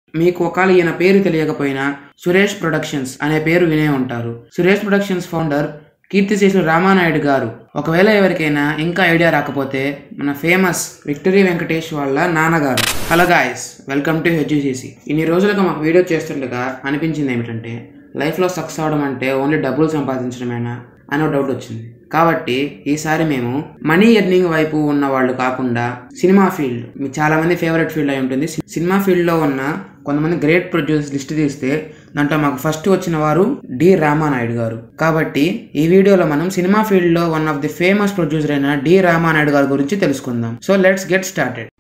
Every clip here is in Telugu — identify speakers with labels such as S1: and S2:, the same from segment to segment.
S1: మీకు ఒకవేళ ఈయన పేరు తెలియకపోయినా సురేష్ ప్రొడక్షన్స్ అనే పేరు వినే ఉంటారు సురేష్ ప్రొడక్షన్స్ ఫౌండర్ కీర్తిశేషులు రామానాయుడు గారు ఒకవేళ ఎవరికైనా ఇంకా ఐడియా రాకపోతే మన ఫేమస్ విక్టరీ వెంకటేష్ వాళ్ళ నాన్నగారు hello guys welcome to HUCC ఇన్ని రోజులుగా మాకు వీడియో చేస్తుండగా అనిపించింది ఏమిటంటే లైఫ్లో సక్సెస్ అవడం అంటే ఓన్లీ డబ్బులు సంపాదించడమేనా అనే డౌట్ వచ్చింది కాబట్టి ఈసారి మేము మనీ ఎర్నింగ్ వైపు ఉన్న వాళ్ళు కాకుండా సినిమా ఫీల్డ్ మీకు చాలా మంది ఫేవరెట్ ఫీల్డ్ అయి ఉంటుంది సి- సినిమా ఫీల్డ్లో ఉన్న కొంతమంది గ్రేట్ ప్రొడ్యూసర్స్ లిస్ట్ తీస్తే దాంట్లో మాకు ఫస్ట్ వచ్చిన వారు డి రామానాయుడు గారు కాబట్టి ఈ వీడియోలో మనం సినిమా ఫీల్డ్లో one of the famous producer అయిన డి రామానాయుడు గారి గురించి తెలుసుకుందాం సో లెట్స్ గెట్ స్టార్టెడ్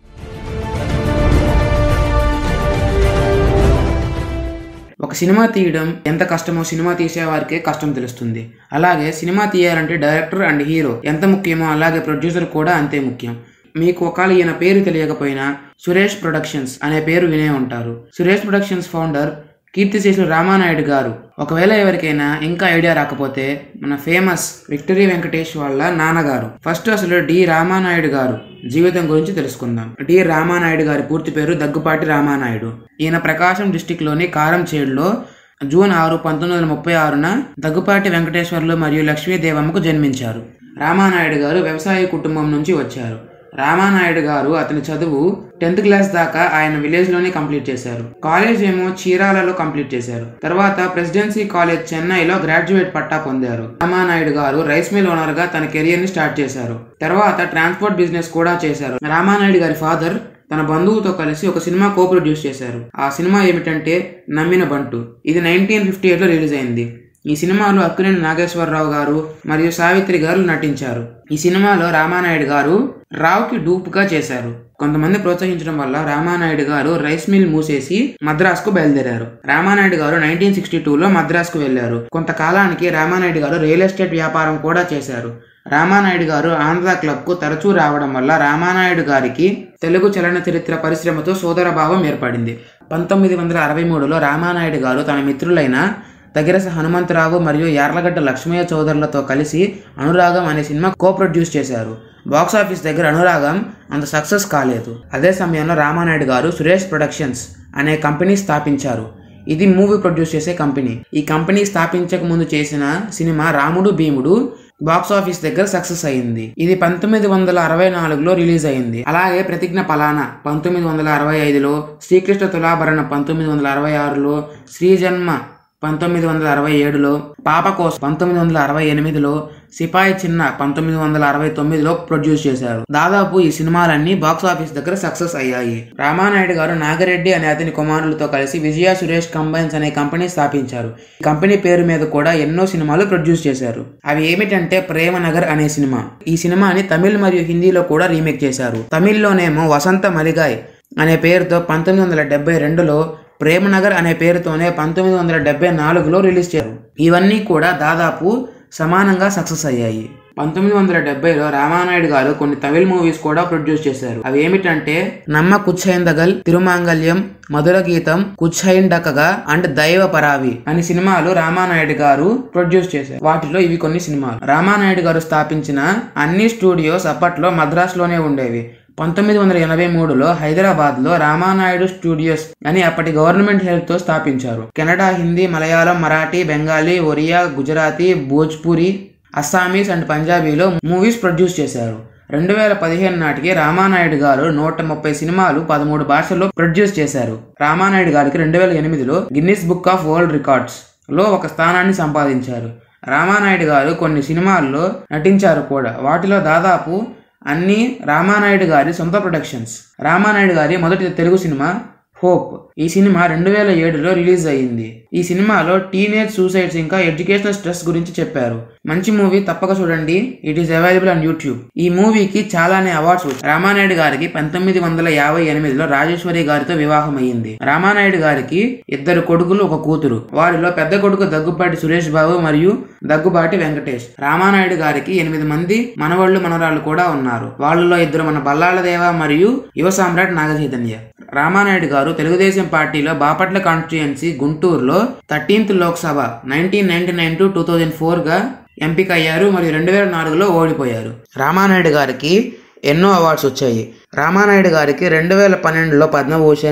S1: ఒక సినిమా తీయడం ఎంత కష్టమో సినిమా తీసే వారికే కష్టం తెలుస్తుంది అలాగే సినిమా తీయాలంటే డైరెక్టర్ అండ్ హీరో ఎంత ముఖ్యమో అలాగే ప్రొడ్యూసర్ కూడా అంతే ముఖ్యం మీకు ఒకవేళ ఈయన పేరు తెలియకపోయినా సురేష్ ప్రొడక్షన్స్ అనే పేరు వినే ఉంటారు సురేష్ ప్రొడక్షన్స్ ఫౌండర్ కీర్తిశేషులు రామానాయుడు గారు ఒకవేళ ఎవరికైనా ఇంకా ఐడియా రాకపోతే మన ఫేమస్ విక్టరీ వెంకటేష్ వాళ్ళ నాన్నగారు ఫస్ట్ అసలు డి రామానాయుడు గారు జీవితం గురించి తెలుసుకుందాం డి రామానాయుడు గారి పూర్తి పేరు దగ్గుపాటి రామానాయుడు ఈయన ప్రకాశం డిస్టిక్ లోని కారంచేడులో జూన్ ఆరు పంతొమ్మిది వందల ముప్పై ఆరున దగ్గుపాటి వెంకటేశ్వర్లు మరియు లక్ష్మీదేవమ్మకు జన్మించారు రామానాయుడు గారు వ్యవసాయ కుటుంబం నుంచి వచ్చారు రామానాయుడు గారు అతని చదువు టెన్త్ క్లాస్ దాకా ఆయన విలేజ్ లోనే కంప్లీట్ చేశారు కాలేజ్ ఏమో చీరాలలో కంప్లీట్ చేశారు తర్వాత ప్రెసిడెన్సీ కాలేజ్ చెన్నైలో గ్రాడ్యుయేట్ పట్టా పొందారు రామానాయుడు గారు రైస్ మిల్ ఓనర్ గా తన కెరియర్ ని స్టార్ట్ చేశారు తర్వాత ట్రాన్స్పోర్ట్ బిజినెస్ కూడా చేశారు రామానాయుడు గారి ఫాదర్ తన బంధువుతో కలిసి ఒక సినిమా కో ప్రొడ్యూస్ చేశారు ఆ సినిమా ఏమిటంటే నమ్మిన బంటు ఇది నైన్టీన్ ఫిఫ్టీ ఎయిట్ లో రిలీజ్ అయింది ఈ సినిమాలో అక్కినేని నాగేశ్వరరావు గారు మరియు సావిత్రి గారు నటించారు ఈ సినిమాలో రామానాయుడు గారు రావుకి డూప్గా చేశారు కొంతమంది ప్రోత్సహించడం వల్ల రామానాయుడు గారు రైస్ మిల్ మూసేసి మద్రాసుకు బయలుదేరారు రామానాయుడు గారు నైన్టీన్ సిక్స్టీ టూలో మద్రాసుకు వెళ్లారు కొంతకాలానికి రామానాయుడు గారు రియల్ ఎస్టేట్ వ్యాపారం కూడా చేశారు రామానాయుడు గారు ఆంధ్ర క్లబ్ కు తరచూ రావడం వల్ల రామానాయుడు గారికి తెలుగు చలన చరిత్ర పరిశ్రమతో సోదరభావం ఏర్పడింది పంతొమ్మిది వందల అరవై మూడులో రామానాయుడు గారు తన మిత్రులైన దగ్గరస హనుమంతరావు మరియు యార్లగడ్డ లక్ష్మయ్య చౌదరులతో కలిసి అనురాగం అనే సినిమా కో ప్రొడ్యూస్ చేశారు బాక్స్ ఆఫీస్ దగ్గర అనురాగం అంత సక్సెస్ కాలేదు అదే సమయంలో రామానాయుడు గారు సురేష్ ప్రొడక్షన్స్ అనే కంపెనీ స్థాపించారు ఇది మూవీ ప్రొడ్యూస్ చేసే కంపెనీ ఈ కంపెనీ స్థాపించక ముందు చేసిన సినిమా రాముడు భీముడు బాక్స్ ఆఫీస్ దగ్గర సక్సెస్ అయింది ఇది పంతొమ్మిది వందల అరవై నాలుగులో రిలీజ్ అయింది అలాగే ప్రతిజ్ఞ పలానా పంతొమ్మిది వందల అరవై ఐదులో శ్రీకృష్ణ తులాభరణ పంతొమ్మిది వందల అరవై ఆరులో శ్రీజన్మ పంతొమ్మిది వందల అరవై ఏడులో పాపకోస్ పంతొమ్మిది వందల అరవై ఎనిమిదిలో సిపాయి చిన్న పంతొమ్మిది వందల అరవై తొమ్మిదిలో ప్రొడ్యూస్ చేశారు దాదాపు ఈ సినిమాలన్నీ బాక్స్ ఆఫీస్ దగ్గర సక్సెస్ అయ్యాయి రామానాయుడు గారు నాగరెడ్డి అనే అతని కుమారులతో కలిసి విజయ సురేష్ కంబైన్స్ అనే కంపెనీ స్థాపించారు ఈ కంపెనీ పేరు మీద కూడా ఎన్నో సినిమాలు ప్రొడ్యూస్ చేశారు అవి ఏమిటంటే ప్రేమనగర్ అనే సినిమా ఈ సినిమాని తమిళ్ మరియు హిందీలో కూడా రీమేక్ చేశారు తమిళ్లోనేమో వసంత మలిగాయ్ అనే పేరుతో పంతొమ్మిది వందల డెబ్బై రెండులో ప్రేమనగర్ అనే పేరుతోనే పంతొమ్మిది వందల డెబ్బై నాలుగులో రిలీజ్ చేశారు ఇవన్నీ కూడా దాదాపు సమానంగా సక్సెస్ అయ్యాయి పంతొమ్మిది వందల డెబ్బైలో రామానాయుడు గారు కొన్ని తమిళ్ మూవీస్ కూడా ప్రొడ్యూస్ చేశారు అవి ఏమిటంటే నమ్మ కుచ్చైందగల్ తిరుమాంగల్యం మధుర గీతం కుచ్చైండకగా అండ్ దైవ పరావి అనే సినిమాలు రామానాయుడు గారు ప్రొడ్యూస్ చేశారు వాటిలో ఇవి కొన్ని సినిమాలు రామానాయుడు గారు స్థాపించిన అన్ని స్టూడియోస్ అప్పట్లో మద్రాసులోనే ఉండేవి పంతొమ్మిది వందల ఎనభై మూడులో హైదరాబాద్ లో రామానాయుడు స్టూడియోస్ అని అప్పటి గవర్నమెంట్ హెల్ప్ తో స్థాపించారు కెనడా హిందీ మలయాళం మరాఠీ బెంగాలీ ఒరియా గుజరాతీ భోజ్పురి అస్సామీస్ అండ్ పంజాబీలో మూవీస్ ప్రొడ్యూస్ చేశారు రెండు వేల పదిహేను నాటికి రామానాయుడు గారు నూట ముప్పై సినిమాలు పదమూడు భాషల్లో ప్రొడ్యూస్ చేశారు రామానాయుడు గారికి రెండు వేల ఎనిమిదిలో Guinness book of world records లో ఒక స్థానాన్ని సంపాదించారు రామానాయుడు గారు కొన్ని సినిమాల్లో నటించారు కూడా వాటిలో దాదాపు అన్ని రామానాయుడు గారి సొంత ప్రొడక్షన్స్ రామానాయుడు గారి మొదటి తెలుగు సినిమా హోప్ ఈ సినిమా రెండు వేల ఏడులో రిలీజ్ అయ్యింది ఈ సినిమాలో టీనేజ్ సూసైడ్స్ ఇంకా ఎడ్యుకేషనల్ స్ట్రెస్ గురించి చెప్పారు మంచి మూవీ తప్పక చూడండి it is available on YouTube ఈ మూవీకి చాలానే అవార్డ్స్ వచ్చాయి రామానాయుడు గారికి పంతొమ్మిది వందల యాభై ఎనిమిదిలో రాజేశ్వరి గారితో వివాహం అయ్యింది రామానాయుడు గారికి ఇద్దరు కొడుకులు ఒక కూతురు వారిలో పెద్ద కొడుకు దగ్గుబాటి సురేష్ బాబు మరియు దగ్గుబాటి వెంకటేష్ రామానాయుడు గారికి ఎనిమిది మంది మనవళ్ళు మనవరాళ్ళు కూడా ఉన్నారు వాళ్ళలో ఇద్దరు మన బల్లాల దేవ మరియు యువ సామ్రాట్ నాగచైతన్య రామానాయుడు గారు తెలుగుదేశం పార్టీలో బాపట్ల కాన్స్టిట్యుయెన్సీ గుంటూరులో thirteenth Lok Sabha nineteen ninety nine to two thousand four గా ఎంపిక అయ్యారు మరియు రెండు వేల నాలుగులో ఓడిపోయారు రామానాయుడు గారికి ఎన్నో అవార్డ్స్ వచ్చాయి రామానాయుడు గారికి రెండు వేల పన్నెండులో పద్మభూషణ్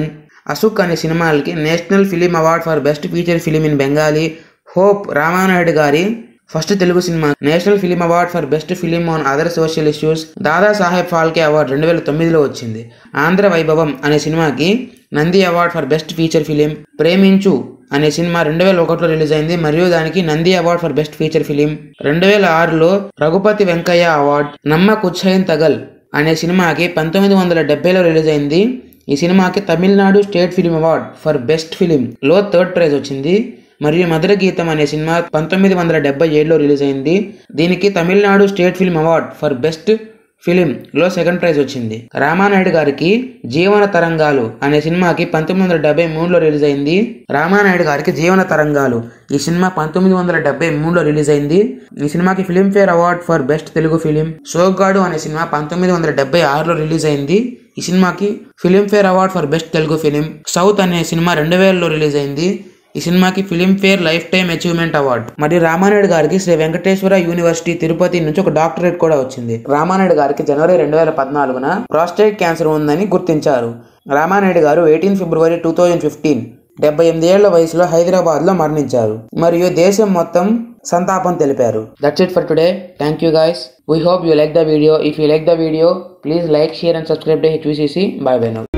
S1: అసుక్ అనే సినిమాలకి national film award for best feature film in Bengali hope Ramanaidu గారి ఫస్ట్ తెలుగు సినిమా national film award for best film on other social issues Dada Saheb Phalke award రెండు వేల తొమ్మిదిలో వచ్చింది ఆంధ్ర వైభవం అనే సినిమాకి Nandi award for best feature film Preminchu అనే సినిమా రెండు వేల ఒకటిలో రిలీజ్ అయింది మరియు దానికి Nandi award for best feature film రెండు వేల ఆరులో రఘుపతి వెంకయ్య అవార్డ్ నమ్మ కుచ్చైన్ తగల్ అనే సినిమాకి పంతొమ్మిది వందల డెబ్బైలో రిలీజ్ అయింది ఈ సినిమాకి Tamil Nadu state film award for best film లో థర్డ్ ప్రైజ్ వచ్చింది మరియు మధుర గీతం అనే సినిమా పంతొమ్మిది వందల డెబ్బై ఏడులో రిలీజ్ అయింది దీనికి Tamil Nadu state film award for best film లో సెకండ్ ప్రైజ్ వచ్చింది రామానాయుడు గారికి జీవన తరంగాలు అనే సినిమాకి పంతొమ్మిది వందల డెబ్బై మూడులో రిలీజ్ అయింది రామానాయుడు గారికి జీవన తరంగాలు ఈ సినిమా పంతొమ్మిది వందల డెబ్బై మూడులో రిలీజ్ అయింది ఈ సినిమాకి Filmfare award for best Telugu film Soggadu అనే సినిమా పంతొమ్మిది వందల డెబ్బై ఆరులో రిలీజ్ అయింది ఈ సినిమాకి Filmfare award for best Telugu film south అనే సినిమా రెండు వేలలో రిలీజ్ అయింది ఈ సినిమాకి Filmfare lifetime achievement award మరియు రామానాయుడు గారికి శ్రీ వెంకటేశ్వర యూనివర్సిటీ తిరుపతి నుంచి ఒక డాక్టరేట్ కూడా వచ్చింది రామానాయుడు గారికి జనవరి రెండు వేల పద్నాలుగున ప్రాస్టేట్ క్యాన్సర్ ఉందని గుర్తించారు Ramanaidu garu eighteen February two thousand fifteen డెబ్బై ఎనిమిది ఏళ్ల వయసులో హైదరాబాద్ లో మరణించారు మరియు దేశం మొత్తం సంతాపం తెలిపారు that's it for today thank you guys we hope you like the video if you like the video please like share and subscribe to HVCC bye bye now